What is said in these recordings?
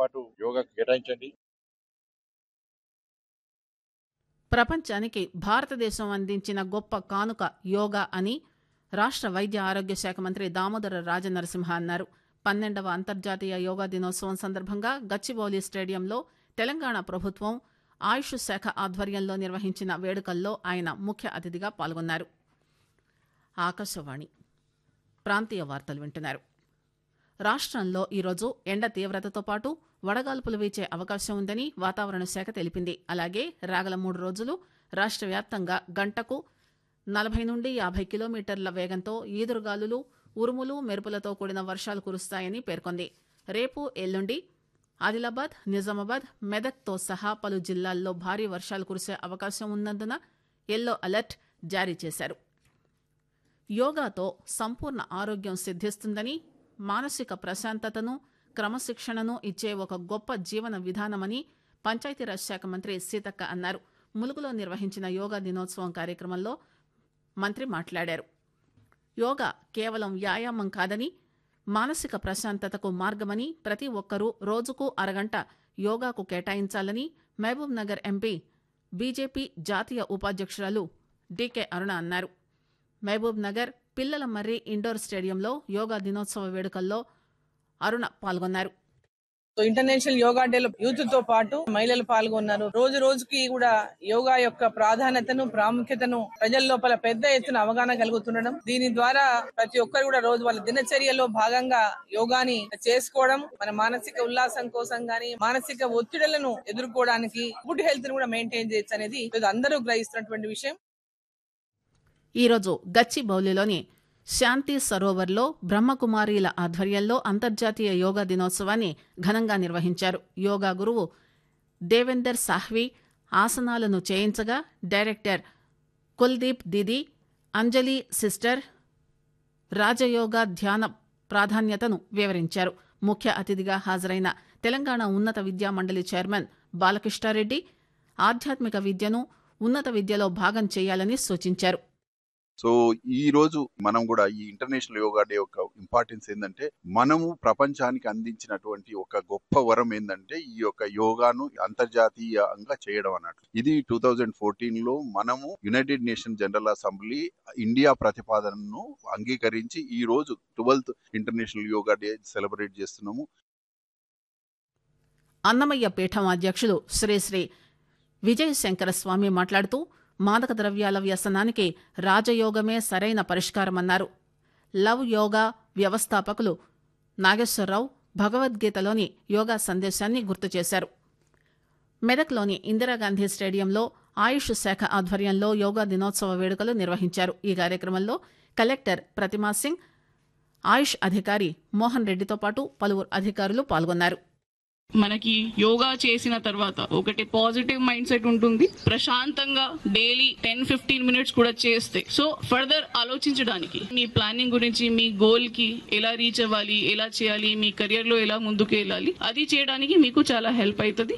పాటు యోగా కేటాయించండి ప్రపంచానికి భారతదేశం అందించిన గొప్ప కానుక యోగా అని రాష్ట్ర వైద్య ఆరోగ్య శాఖ మంత్రి దామోదర రాజనరసింహ అన్నారు పన్నెండవ అంతర్జాతీయ యోగా దినోత్సవం సందర్భంగా గచ్చిబౌలి స్టేడియంలో తెలంగాణ ప్రభుత్వం ఆయుష్ శాఖ ఆధ్వర్యంలో నిర్వహించిన వేడుకల్లో ఆయన ముఖ్య అతిథిగా పాల్గొన్నారు ఆకాశవాణి ప్రాంతీయ వార్తలు వింటున్నారు రాష్ట్రంలో ఈరోజు ఎండ తీవ్రతతో పాటు వడగాల్పులు వీచే అవకాశం ఉందని వాతావరణ శాఖ తెలిపింది అలాగే రాగల మూడు రోజులు రాష్ట్ర వ్యాప్తంగా గంటకు నలభై నుండి యాభై కిలోమీటర్ల వేగంతో ఈదురుగాలులు ఉరుములు మెరుపులతో కూడిన వర్షాలు కురుస్తాయని పేర్కొంది రేపు ఎల్లుండి ఆదిలాబాద్ నిజామాబాద్ మెదక్తో సహా పలు జిల్లాల్లో భారీ వర్షాలు కురిసే అవకాశం ఉన్నందున ఎల్లో అలర్ట్ జారీ చేశారు యోగాతో సంపూర్ణ ఆరోగ్యం సిద్ధిస్తుందని మానసిక ప్రశాంతతను క్రమశిక్షణను ఇచ్చే ఒక గొప్ప జీవన విధానమని పంచాయతీరాజ్ శాఖ మంత్రి సీతక్క అన్నారు ములుగులో నిర్వహించిన యోగా దినోత్సవం కార్యక్రమంలో మంత్రి మాట్లాడారు యోగా కేవలం వ్యాయామం కాదని మానసిక ప్రశాంతతకు మార్గమని ప్రతి ఒక్కరూ రోజుకు అరగంట యోగాకు కేటాయించాలని మహబూబ్ నగర్ ఎంపీ బీజేపీ జాతీయ ఉపాధ్యక్షురాలు డీకే అరుణ అన్నారు మహబూబ్ నగర్ పిల్లల మర్రి ఇండోర్ స్టేడియంలో యోగా దినోత్సవ వేడుకల్లో అరుణ పాల్గొన్నారు సో ఇంటర్నేషనల్ యోగా డేలో యూత్ తో పాటు మహిళలు పాల్గొన్నారు రోజు రోజుకి కూడా యోగా యొక్క ప్రాధాన్యతను ప్రాముఖ్యతను ప్రజల లోపల పెద్ద ఎత్తున అవగాహన కలుగుతుండడం దీని ద్వారా ప్రతి ఒక్కరు కూడా రోజు వాళ్ళ దినచర్యలో భాగంగా యోగాని చేసుకోవడం మన మానసిక ఉల్లాసం కోసం గాని మానసిక ఒత్తిడులను ఎదుర్కోవడానికి గుడ్ హెల్త్ ను కూడా మెయింటైన్ చేయొచ్చు అనేది ఇది అందరూ గ్రహిస్తున్నటువంటి విషయం ఈరోజు గచ్చిబౌలిలోని శాంతి సరోవర్లో బ్రహ్మకుమారీల ఆధ్వర్యంలో అంతర్జాతీయ యోగా దినోత్సవాన్ని ఘనంగా నిర్వహించారు యోగా గురువు దేవేందర్ సాహ్వి ఆసనాలను చేయించగా డైరెక్టర్ కుల్దీప్ దీది అంజలి సిస్టర్ రాజయోగా ధ్యాన ప్రాధాన్యతను వివరించారు ముఖ్య అతిథిగా హాజరైన తెలంగాణ ఉన్నత విద్యా మండలి చైర్మన్ బాలకృష్ణారెడ్డి ఆధ్యాత్మిక విద్యను ఉన్నత విద్యలో భాగం చేయాలని సూచించారు సో ఈ రోజు మనం కూడా ఈ ఇంటర్నేషనల్ యోగా డే యొక్క ఇంపార్టెన్స్ ఏంటంటే మనము ప్రపంచానికి అందించినటువంటి ఒక గొప్ప వరం ఏంటంటే ఈ యొక్క యోగాను అంతర్జాతీయంగా చేయడం అన్నట్టు ఇది టూ థౌజండ్ ఫోర్టీన్ లో మనము united nation general assembly India ప్రతిపాదనను అంగీకరించి ఈ రోజు twelfth international yoga day celebrate చేస్తున్నాము అన్నమయ్య పీఠం అధ్యక్షులు శ్రీ శ్రీ విజయ శంకర స్వామి మాట్లాడుతూ మాదక ద్రవ్యాల వ్యసనానికి రాజయోగమే సరైన పరిష్కారమన్నారు లవ్ యోగా వ్యవస్థాపకులు నాగేశ్వరరావు భగవద్గీతలోని యోగా సందేశాన్ని గుర్తు చేశారు మెదక్లోని ఇందిరాగాంధీ స్టేడియంలో ఆయుష్ శాఖ ఆధ్వర్యంలో యోగా దినోత్సవ వేడుకలు నిర్వహించారు ఈ కార్యక్రమంలో కలెక్టర్ ప్రతిమా సింగ్ ఆయుష్ అధికారి మోహన్ రెడ్డితో పాటు పలువురు అధికారులు పాల్గొన్నారు మనకి యోగా చేసిన తర్వాత ఒకటి పాజిటివ్ మైండ్ సెట్ ఉంటుంది ప్రశాంతంగా డైలీ టెన్ ఫిఫ్టీన్ మినిట్స్ కూడా చేస్తే సో ఫర్దర్ ఆలోచించడానికి మీ ప్లానింగ్ గురించి మీ గోల్ కి ఎలా రీచ్ అవ్వాలి ఎలా చేయాలి మీ కెరియర్ లో ఎలా ముందుకు వెళ్ళాలి అది చేయడానికి మీకు చాలా హెల్ప్ అవుతుంది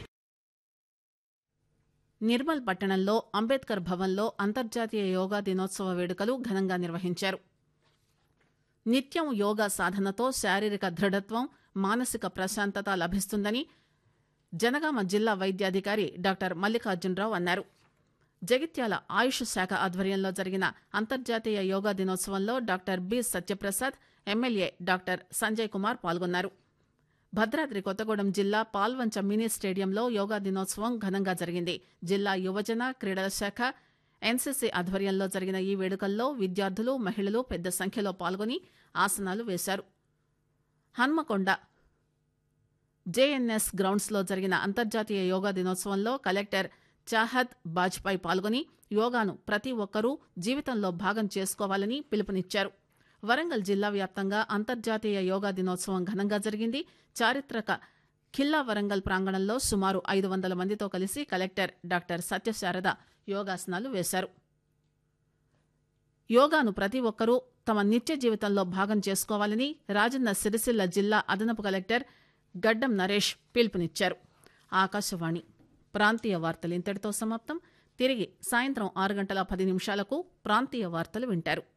నిర్మల్ పట్టణంలో అంబేద్కర్ భవన్లో అంతర్జాతీయ యోగా దినోత్సవ వేడుకలు ఘనంగా నిర్వహించారు నిత్యం యోగా సాధనతో శారీరక దృఢత్వం మానసిక ప్రశాంతత లభిస్తుందని జనగామ జిల్లా వైద్యాధికారి డాక్టర్ మల్లికార్జునరావు అన్నారు జగిత్యాల ఆయుష్ శాఖ ఆధ్వర్యంలో జరిగిన అంతర్జాతీయ యోగా దినోత్సవంలో doctor B Satyaprasad MLA doctor Sanjay Kumar పాల్గొన్నారు భద్రాద్రి కొత్తగూడెం జిల్లా పాల్వంచ మినీ స్టేడియంలో యోగా దినోత్సవం ఘనంగా జరిగింది జిల్లా యువజన క్రీడల శాఖ ఎన్సీసీ ఆధ్వర్యంలో జరిగిన ఈ వేడుకల్లో విద్యార్థులు మహిళలు పెద్ద సంఖ్యలో పాల్గొని ఆసనాలు వేశారు హన్మకొండ జేఎన్ఎస్ గ్రౌండ్స్లో జరిగిన అంతర్జాతీయ యోగా దినోత్సవంలో కలెక్టర్ చాహద్ బాజ్పాయ్ పాల్గొని యోగాను ప్రతి ఒక్కరూ జీవితంలో భాగం చేసుకోవాలని పిలుపునిచ్చారు వరంగల్ జిల్లా వ్యాప్తంగా అంతర్జాతీయ యోగా దినోత్సవం ఘనంగా జరిగింది చారిత్రక ఖిల్లా వరంగల్ ప్రాంగణంలో సుమారు ఐదు వందల మందితో కలిసి కలెక్టర్ డాక్టర్ సత్యశారద యోగాసనాలు వేశారు యోగాను ప్రతి ఒక్కరూ తమ నిత్య జీవితంలో భాగం చేసుకోవాలని రాజన్న సిరిసిల్ల జిల్లా అదనపు కలెక్టర్ గడ్డం నరేష్ పిలుపునిచ్చారు ఆకాశవాణి ప్రాంతీయ వార్తలు ఇంతటితో సమాప్తం తిరిగి సాయంత్రం ఆరు గంటల పది నిమిషాలకు ప్రాంతీయ వార్తలు వింటారు